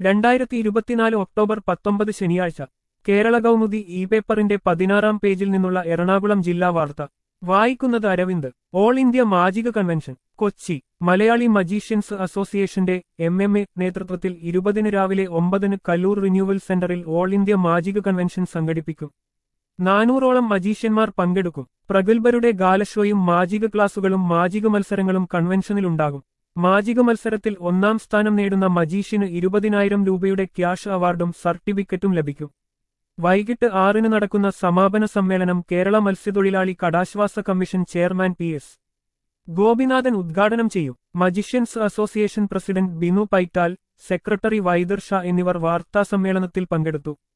രണ്ടായിരത്തി ഇരുപത്തിനാല് ഒക്ടോബർ പത്തൊമ്പത് ശനിയാഴ്ച കേരള കൗമുദി ഇ പേപ്പറിന്റെ പതിനാറാം പേജിൽ നിന്നുള്ള എറണാകുളം ജില്ലാ വാർത്ത വായിക്കുന്നത് Aravind all India magic convention Kochi Malayali magicians അസോസിയേഷന്റെ എം എം എ നേതൃത്വത്തിൽ ഇരുപതിന് രാവിലെ ഒമ്പതിന് കല്ലൂർ റിന്യൂവൽ സെന്ററിൽ ഓൾ ഇന്ത്യ മാജിക കൺവെൻഷൻ സംഘടിപ്പിക്കും നാനൂറോളം മജീഷ്യന്മാർ പങ്കെടുക്കും പ്രഗത്ഭരുടെ ഗാലഷോയും മാജിക ക്ലാസുകളും മാജിക മത്സരങ്ങളും കൺവെൻഷനിലുണ്ടാകും മാജിക മത്സരത്തിൽ ഒന്നാം സ്ഥാനം നേടുന്ന മജീഷ്യന് ഇരുപതിനായിരം രൂപയുടെ ക്യാഷ് അവാർഡും സർട്ടിഫിക്കറ്റും ലഭിക്കും വൈകിട്ട് ആറിന് നടക്കുന്ന സമാപന സമ്മേളനം കേരള മത്സ്യത്തൊഴിലാളി കടാശ്വാസ commission chairman P S Gopinathan ഉദ്ഘാടനം ചെയ്യും magicians association president Binu Paittal secretary Vaidar Sha എന്നിവർ വാർത്താസമ്മേളനത്തിൽ പങ്കെടുത്തു